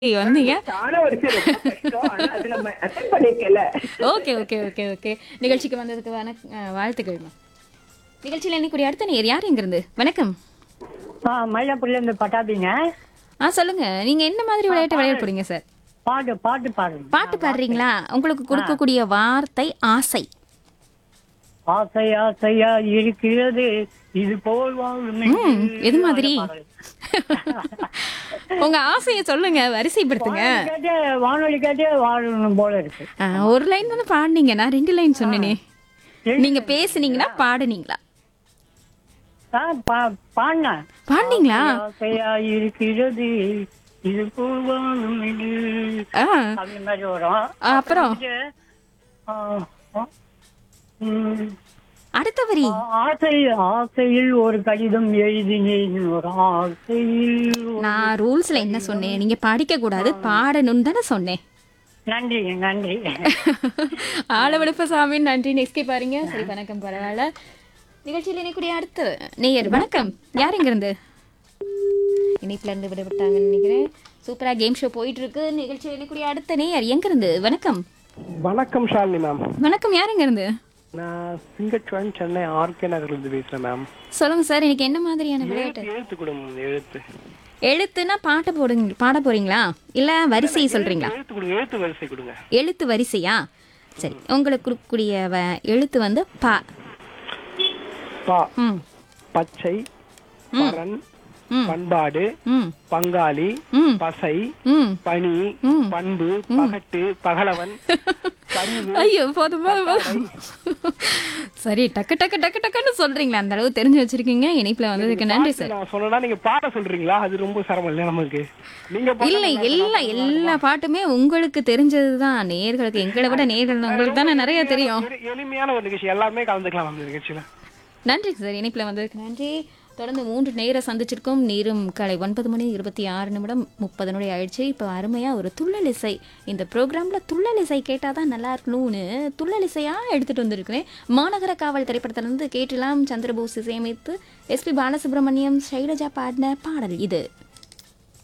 வந்தீங்க சாண வரிசை ரொம்ப கஷ்டம் ஆனா அது நம்ம அட்டன் பண்ணிருக்கல ஓகே ஓகே ஓகே ஓகே நிகழ்ச்சிக்கு வந்ததுக்கு வணக் அஹ், வாழ்த்துக்கள்மா நிகழ்ச்சியில் இன்னைக்கு அடுத்த நேர் யார் இங்கிருந்து வணக்கம் ஆ மயிலாப்பூர்ல இருந்து பட்டாபிங்க ஆ சொல்லுங்க நீங்க என்ன மாதிரி விளையாட்டு விளையாட போறீங்க சார் பாட்டு பாட்டு பாடுங்க பாட்டு பாடுறீங்களா உங்களுக்கு கொடுக்கக்கூடிய வார்த்தை ஆசை ஆசை ஆசையா இருக்கிறது இது போல் வாழும் ம், எது மாதிரி உங்க ஆசையை சொல்லுங்க வரிசைப்படுத்துங்க கேட்டே வானொலி கேட்டே வாழணும் போல இருக்கு ஆ, ஒரு லைன் தானே பாடுனீங்க நான் ரெண்டு லைன் சொன்னேனே நீங்க பேசுனீங்களா பாடுனீங்களா ஆ, பா- பாடினேன் பாடுனீங்களா ஆசையா இருக்கிறது இது போல் வாழும் இது ஆ அந்த மாதிரி வரும் ஆ, அப்புறம் இது, ஆ, ஆ, ம், அடுத்த வரி ஆசை ஆசையில் ஒரு கடிதம் எழுதினேன் ஒரு ஆசையில் ஒரு- நான் ரூல்ஸ்ல என்ன சொன்னேன் நீங்க படிக்க கூடாது பாடணும்னு தானே சொன்னேன் நன்றி நன்றி ஆளவெடுப்ப சாமி நன்றி நெக்ஸ்ட் பாருங்க சரி வணக்கம் பரவாயில்ல நிகழ்ச்சியில் இணைக்கூடிய அடுத்து நேயர் வணக்கம் யார் இங்க இருந்து இணைப்புல இருந்து விடப்பட்டாங்கன்னு நினைக்கிறேன் சூப்பரா கேம் ஷோ போயிட்டு இருக்கு நிகழ்ச்சியில் இணைக்கூடிய அடுத்த நேயர் எங்க இருந்து வணக்கம் வணக்கம் ஷாலினி மேம் வணக்கம் யார் இங்க இருந்து நான் சிங்கச்சுவன் சென்னை ஆர்கே நகர்ல இருந்து பேசுறேன் மேம் சொல்லுங்க சார் இன்னைக்கு என்ன மாதிரியான விளையாட்டு எழுத்து எழுத்து கொடுங்க எழுத்து எழுத்துனா பாட்டு போடுங்க பாட போறீங்களா இல்ல வரிசை சொல்றீங்களா எழுத்து கொடுங்க எழுத்து வரிசை கொடுங்க எழுத்து வரிசையா சரி உங்களுக்கு கொடுக்கக்கூடிய வ- எழுத்து வந்து பா பா ம் பச்சை பரன் ம். பண்பாடு ம் பங்காளி ம் பசை ம் பனி ம். பண்பு பகட்டு பகலவன் கருவு ஐயோ போதும் போதும் போதும் சரி டக்கு டக்கு டக்கு டக்குன்னு சொல்றீங்களா அந்த அளவு தெரிஞ்சு வச்சிருக்கீங்க இணைப்புல வந்ததுக்கு நன்றி சார் நான் சொன்னா நீங்க பாட சொல்றீங்களா அது ரொம்ப சிரமம் இல்லையா நமக்கு நீங்க பாடுங்க, இல்ல நான் எல்லா எல்லா பாட்டுமே உங்களுக்கு தெரிஞ்சதுதான் நேர்களுக்கு எங்களை விட நேர்கள் உங்களுக்கு தானே நிறைய தெரியும் எளி- எளிமையான ஒரு நிகழ்ச்சி எல்லாமே கலந்துக்கலாம் மேம் இந்த நிகழ்ச்சியில நன்றி சார் இணைப்புல வந்ததுக்கு நன்றி தொடர்ந்து மூன்று நேர சந்திச்சிருக்கோம் நேரும் காலை ஒன்பது மணி இருபத்தி ஆறு நிமிடம் முப்பது நொடி ஆயிடுச்சு இப்போ அருமையாக ஒரு துள்ளல் இசை இந்த ப்ரோக்ராமில் துள்ளல் இசை கேட்டால் தான் நல்லா இருக்கணும்னு துள்ளல் இசையாக எடுத்துகிட்டு வந்திருக்கிறேன் மாநகர காவல் திரைப்படத்திலிருந்து கேட்டலாம் சந்திரபோஸ் இசையமைத்து எஸ்பி பாலசுப்ரமணியம் ஷைலஜா பாடின பாடல் இது